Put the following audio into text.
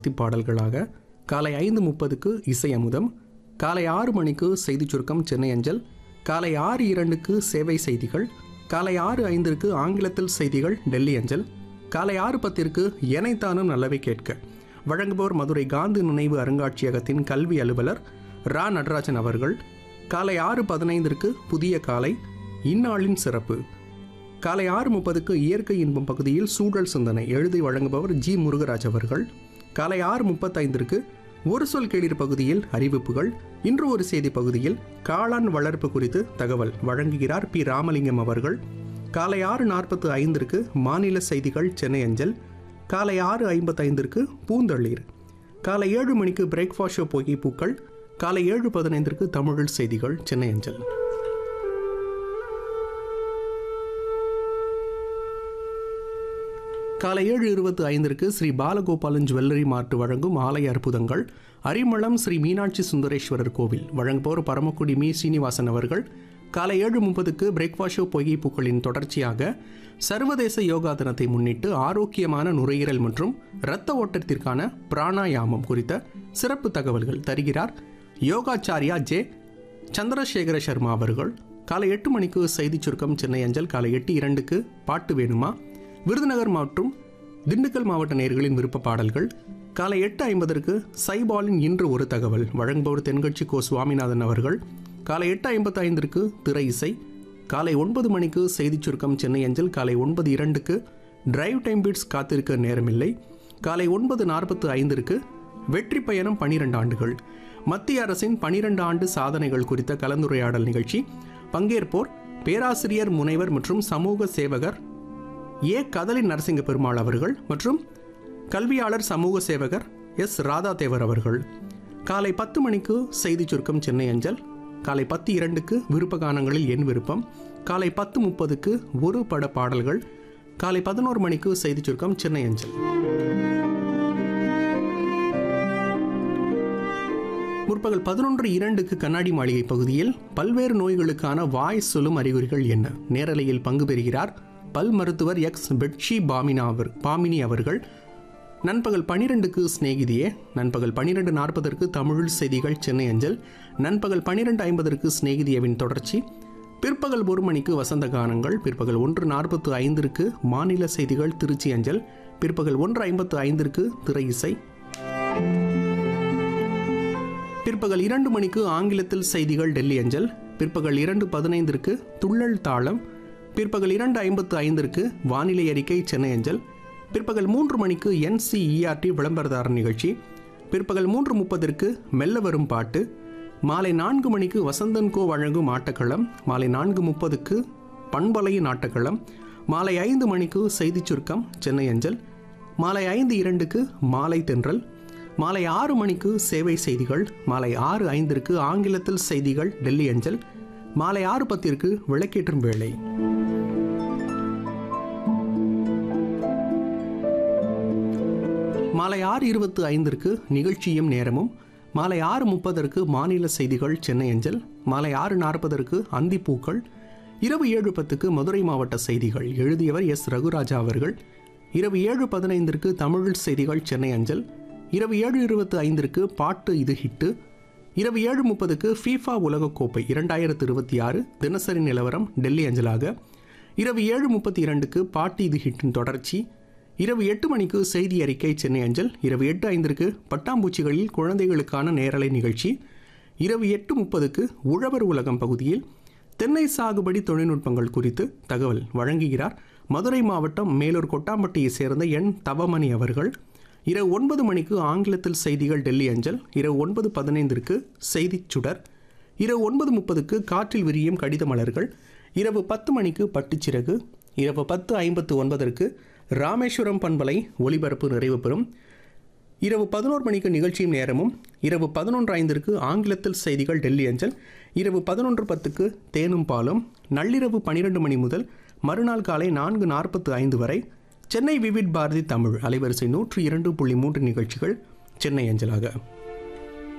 பக்தி பாடல்களாக காலை ஐந்து முப்பதுக்கு இசை அமுதம் காலை ஆறு மணிக்கு செய்திச் சுருக்கம் சென்னை அஞ்சல் காலை ஆறு இரண்டுக்கு சேவை செய்திகள் காலை ஆறு ஐந்திற்கு ஆங்கிலத்தில் செய்திகள் டெல்லி அஞ்சல் காலை ஆறு பத்திற்கு எனைத்தானும் நல்லவை கேட்க வழங்குபவர் மதுரை காந்தி நினைவு அருங்காட்சியகத்தின் கல்வி அலுவலர் ரா நடராஜன் அவர்கள் காலை ஆறு பதினைந்திற்கு புதிய காலை இந்நாளின் சிறப்பு காலை ஆறு முப்பதுக்கு இயற்கை இன்பம் பகுதியில் சூழல் சிந்தனை எழுதி வழங்குபவர் ஜி முருகராஜ் அவர்கள் காலை ஆறு முப்பத்தைந்திற்கு ஒரு சொல் கேளிர் பகுதியில் அறிவிப்புகள் இன்று ஒரு செய்தி பகுதியில் காளான் வளர்ப்பு குறித்து தகவல் வழங்குகிறார் பி ராமலிங்கம் அவர்கள் காலை ஆறு நாற்பத்து ஐந்திற்கு மாநில செய்திகள் சென்னை அஞ்சல் காலை ஆறு ஐம்பத்தைந்திற்கு பூந்தளிர் காலை ஏழு மணிக்கு பிரேக்ஃபாஸ்ட் ஷோ பொகை பூக்கள் காலை ஏழு பதினைந்திற்கு தமிழில் செய்திகள் சென்னை அஞ்சல் காலை ஏழு இருபத்தி ஐந்திற்கு ஸ்ரீ பாலகோபாலன் ஜுவல்லரி மார்ட் வழங்கும் ஆலய அற்புதங்கள் அரிமளம் ஸ்ரீ மீனாட்சி சுந்தரேஸ்வரர் கோவில் வழங்குபவர் பரமக்குடி மீ சீனிவாசன் அவர்கள் காலை ஏழு முப்பதுக்கு பிரேக்ஃபாஸ்ட் ஷோ பொய்கை பூக்களின் தொடர்ச்சியாக சர்வதேச யோகா தினத்தை முன்னிட்டு ஆரோக்கியமான நுரையீரல் மற்றும் இரத்த ஓட்டத்திற்கான பிராணாயாமம் குறித்த சிறப்பு தகவல்கள் தருகிறார் யோகாச்சாரியா ஜே சந்திரசேகர சர்மா அவர்கள் காலை எட்டு மணிக்கு செய்திச் சுருக்கம் சென்னை அஞ்சல் காலை எட்டு இரண்டுக்கு பாட்டு வேணுமா விருதுநகர் மற்றும் திண்டுக்கல் மாவட்ட நேயர்களின் விருப்ப பாடல்கள் காலை எட்டு ஐம்பதற்கு சைபாலின் இன்று ஒரு தகவல் வழங்குபவர் தென்கட்சி கோ சுவாமிநாதன் அவர்கள் காலை எட்டு ஐம்பத்தி ஐந்திற்கு திரை இசை காலை ஒன்பது மணிக்கு செய்திச் சுருக்கம் சென்னை அஞ்சல் காலை ஒன்பது இரண்டுக்கு டிரைவ் டைம் பீட்ஸ் காத்திருக்க நேரமில்லை காலை ஒன்பது நாற்பத்து ஐந்திற்கு வெற்றி பயணம் பனிரெண்டு ஆண்டுகள் மத்திய அரசின் பனிரெண்டு ஆண்டு சாதனைகள் குறித்த கலந்துரையாடல் நிகழ்ச்சி பங்கேற்போர் பேராசிரியர் முனைவர் மற்றும் சமூக சேவகர் ஏ கதலி நரசிங்க பெருமாள் அவர்கள் மற்றும் கல்வியாளர் சமூக சேவகர் எஸ் ராதா தேவர் அவர்கள் காலை பத்து மணிக்கு செய்தி சுருக்கம் சென்னை அஞ்சல் காலை பத்து இரண்டுக்கு விருப்ப கானங்களில் என் விருப்பம் காலை பத்து முப்பதுக்கு ஒரு பட பாடல்கள் காலை பதினோரு மணிக்கு செய்தி சுருக்கம் சென்னை அஞ்சல் முற்பகல் பதினொன்று இரண்டுக்கு கண்ணாடி மாளிகை பகுதியில் பல்வேறு நோய்களுக்கான வாய் சொல்லும் அறிகுறிகள் என்ன நேரலையில் பங்கு பெறுகிறார் பல் மருத்துவர் எக்ஸ் பெட்ஷி பாமினா அவர் பாமினி அவர்கள் நண்பகல் பனிரெண்டுக்கு சிநேகிதியே நண்பகல் பனிரெண்டு நாற்பதற்கு தமிழ் செய்திகள் சென்னை அஞ்சல் நண்பகல் பனிரெண்டு ஐம்பதற்கு சிநேகிதியவின் தொடர்ச்சி பிற்பகல் ஒரு மணிக்கு வசந்த கானங்கள் பிற்பகல் ஒன்று நாற்பத்து ஐந்திற்கு மாநில செய்திகள் திருச்சி அஞ்சல் பிற்பகல் ஒன்று ஐம்பத்து ஐந்திற்கு திரை இசை பிற்பகல் இரண்டு மணிக்கு ஆங்கிலத்தில் செய்திகள் டெல்லி அஞ்சல் பிற்பகல் இரண்டு பதினைந்திற்கு துள்ளல் தாளம் பிற்பகல் இரண்டு ஐம்பத்து ஐந்திற்கு வானிலை அறிக்கை சென்னை அஞ்சல் பிற்பகல் மூன்று மணிக்கு என்சிஇஆர்டி விளம்பரதாரர் நிகழ்ச்சி பிற்பகல் மூன்று முப்பதற்கு மெல்ல வரும் பாட்டு மாலை நான்கு மணிக்கு வசந்தன் கோ வழங்கும் ஆட்டக்களம் மாலை நான்கு முப்பதுக்கு பண்பலையின் ஆட்டக்களம் மாலை ஐந்து மணிக்கு செய்திச் சுருக்கம் சென்னை அஞ்சல் மாலை ஐந்து இரண்டுக்கு மாலை தென்றல் மாலை ஆறு மணிக்கு சேவை செய்திகள் மாலை ஆறு ஐந்திற்கு ஆங்கிலத்தில் செய்திகள் டெல்லி அஞ்சல் மாலை ஆறு பத்திற்கு விளக்கேற்றும் வேளை மாலை ஆறு இருபத்து ஐந்திற்கு நிகழ்ச்சியும் நேரமும் மாலை ஆறு முப்பதற்கு மாநில செய்திகள் சென்னை அஞ்சல் மாலை ஆறு நாற்பதற்கு அந்திப்பூக்கள் இரவு ஏழு பத்துக்கு மதுரை மாவட்ட செய்திகள் எழுதியவர் எஸ் ரகுராஜா அவர்கள் இரவு ஏழு பதினைந்திற்கு தமிழ் செய்திகள் சென்னை அஞ்சல் இரவு ஏழு இருபத்து ஐந்திற்கு பாட்டு இது ஹிட்டு இரவு ஏழு முப்பதுக்கு ஃபீஃபா உலகக்கோப்பை இரண்டாயிரத்து இருபத்தி ஆறு தினசரி நிலவரம் டெல்லி அஞ்சலாக இரவு ஏழு முப்பத்தி இரண்டுக்கு பாட்டு இது ஹிட்டின் தொடர்ச்சி இரவு எட்டு மணிக்கு செய்தி அறிக்கை சென்னை அஞ்சல் இரவு எட்டு ஐந்திற்கு பட்டாம்பூச்சிகளில் குழந்தைகளுக்கான நேரலை நிகழ்ச்சி இரவு எட்டு முப்பதுக்கு உழவர் உலகம் பகுதியில் தென்னை சாகுபடி தொழில்நுட்பங்கள் குறித்து தகவல் வழங்குகிறார் மதுரை மாவட்டம் மேலூர் கொட்டாம்பட்டியை சேர்ந்த என் தவமணி அவர்கள் இரவு ஒன்பது மணிக்கு ஆங்கிலத்தில் செய்திகள் டெல்லி அஞ்சல் இரவு ஒன்பது பதினைந்திற்கு செய்திச் சுடர் இரவு ஒன்பது முப்பதுக்கு காற்றில் விரியும் கடித மலர்கள் இரவு பத்து மணிக்கு பட்டுச்சிறகு இரவு பத்து ஐம்பத்து ஒன்பதற்கு ராமேஸ்வரம் பண்பலை ஒளிபரப்பு நிறைவு பெறும் இரவு பதினோரு மணிக்கு நிகழ்ச்சியும் நேரமும் இரவு பதினொன்று ஐந்திற்கு ஆங்கிலத்தில் செய்திகள் டெல்லி அஞ்சல் இரவு பதினொன்று பத்துக்கு தேனும் பாலும் நள்ளிரவு பனிரெண்டு மணி முதல் மறுநாள் காலை நான்கு நாற்பத்து ஐந்து வரை சென்னை விவிட் பாரதி தமிழ் அலைவரிசை நூற்றி இரண்டு புள்ளி மூன்று நிகழ்ச்சிகள் சென்னை அஞ்சலாக